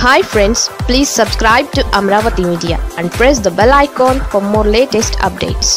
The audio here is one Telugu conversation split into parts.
hi friends please subscribe to Amaravati media and press the bell icon for more latest updates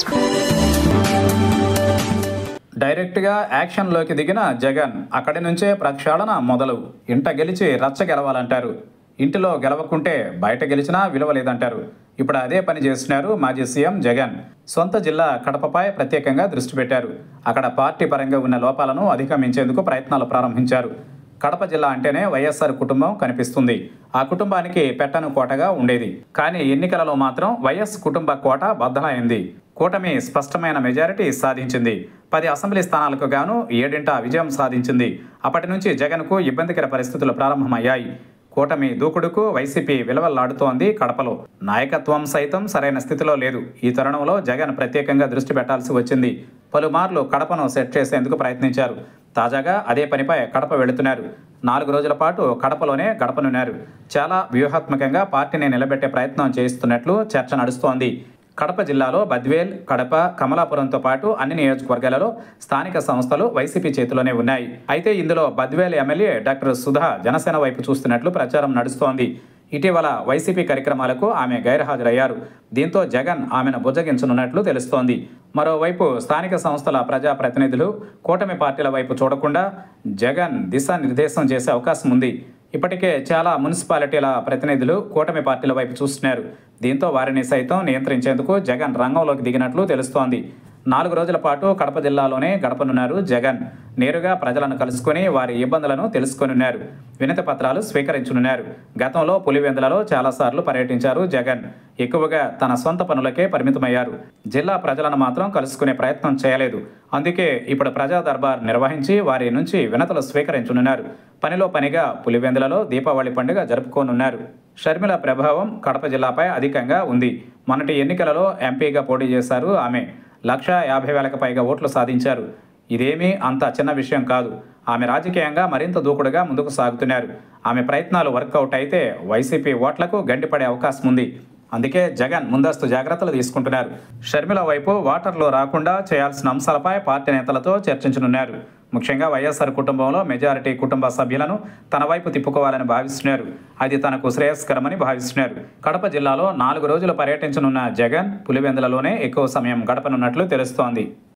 డైరెక్ట్గా యాక్షన్లోకి దిగిన జగన్ అక్కడి నుంచే ప్రక్షాళన మొదలు ఇంట గెలిచి రచ్చ గెలవాలంటారు ఇంటిలో గెలవకుంటే బయట గెలిచినా విలువ లేదంటారు ఇప్పుడు అదే పని చేస్తున్నారు మాజీ సీఎం జగన్ సొంత జిల్లా కడపపై ప్రత్యేకంగా దృష్టి పెట్టారు అక్కడ పార్టీ పరంగా ఉన్న లోపాలను అధిగమించేందుకు ప్రయత్నాలు ప్రారంభించారు కడప జిల్లా అంటేనే వైఎస్ఆర్ కుటుంబం కనిపిస్తుంది ఆ కుటుంబానికి పెట్టను కోటగా ఉండేది కానీ ఎన్నికలలో మాత్రం వైఎస్ కుటుంబ కోట బద్దలైంది కూటమి స్పష్టమైన మెజారిటీ సాధించింది పది అసెంబ్లీ స్థానాలకు గాను ఏడింట విజయం సాధించింది అప్పటి నుంచి జగన్కు ఇబ్బందికర పరిస్థితులు ప్రారంభమయ్యాయి కూటమి దూకుడుకు వైసీపీ విలువలాడుతోంది కడపలో నాయకత్వం సైతం సరైన స్థితిలో లేదు ఈ తరుణంలో జగన్ ప్రత్యేకంగా దృష్టి పెట్టాల్సి వచ్చింది పలుమార్లు కడపను సెట్ చేసేందుకు ప్రయత్నించారు తాజాగా అదే పనిపై కడప వెళుతున్నారు నాలుగు రోజుల పాటు కడపలోనే గడపనున్నారు చాలా వ్యూహాత్మకంగా పార్టీని నిలబెట్టే ప్రయత్నం చేస్తున్నట్లు చర్చ నడుస్తోంది కడప జిల్లాలో బద్వేల్ కడప కమలాపురంతో పాటు అన్ని నియోజకవర్గాలలో స్థానిక సంస్థలు వైసీపీ చేతిలోనే ఉన్నాయి అయితే ఇందులో బద్వేల్ ఎమ్మెల్యే డాక్టర్ సుధా జనసేన వైపు చూస్తున్నట్లు ప్రచారం నడుస్తోంది ఇటీవల వైసీపీ కార్యక్రమాలకు ఆమె గైర్హాజరయ్యారు దీంతో జగన్ ఆమెను బుజ్జగించనున్నట్లు తెలుస్తోంది మరోవైపు స్థానిక సంస్థల ప్రజాప్రతినిధులు కూటమి పార్టీల వైపు చూడకుండా జగన్ దిశానిర్దేశం చేసే అవకాశం ఉంది ఇప్పటికే చాలా మున్సిపాలిటీల ప్రతినిధులు కూటమి పార్టీల వైపు చూస్తున్నారు దీంతో వారిని సైతం నియంత్రించేందుకు జగన్ రంగంలోకి దిగినట్లు తెలుస్తోంది నాలుగు రోజుల పాటు కడప జిల్లాలోనే గడపనున్నారు జగన్ నేరుగా ప్రజలను కలుసుకొని వారి ఇబ్బందులను తెలుసుకొనున్నారు వినతి పత్రాలు స్వీకరించనున్నారు గతంలో పులివెందులలో చాలాసార్లు పర్యటించారు జగన్ ఎక్కువగా తన సొంత పనులకే పరిమితమయ్యారు జిల్లా ప్రజలను మాత్రం కలుసుకునే ప్రయత్నం చేయలేదు అందుకే ఇప్పుడు ప్రజా దర్బార్ నిర్వహించి వారి నుంచి వినతులు స్వీకరించనున్నారు పనిలో పనిగా పులివెందులలో దీపావళి పండుగ జరుపుకోనున్నారు షర్మిల ప్రభావం కడప జిల్లాపై అధికంగా ఉంది మొన్నటి ఎన్నికలలో ఎంపీగా పోటీ చేశారు ఆమె లక్ష యాభై వేలకు పైగా ఓట్లు సాధించారు ఇదేమీ అంత చిన్న విషయం కాదు ఆమె రాజకీయంగా మరింత దూకుడుగా ముందుకు సాగుతున్నారు ఆమె ప్రయత్నాలు వర్కౌట్ అయితే వైసీపీ ఓట్లకు గండిపడే అవకాశం ఉంది అందుకే జగన్ ముందస్తు జాగ్రత్తలు తీసుకుంటున్నారు షర్మిల వైపు వాటర్లో రాకుండా చేయాల్సిన అంశాలపై పార్టీ నేతలతో చర్చించనున్నారు ముఖ్యంగా వైఎస్ఆర్ కుటుంబంలో మెజారిటీ కుటుంబ సభ్యులను తన వైపు తిప్పుకోవాలని భావిస్తున్నారు అది తనకు శ్రేయస్కరమని భావిస్తున్నారు కడప జిల్లాలో నాలుగు రోజులు పర్యటించనున్న జగన్ పులివెందులలోనే ఎక్కువ సమయం గడపనున్నట్లు తెలుస్తోంది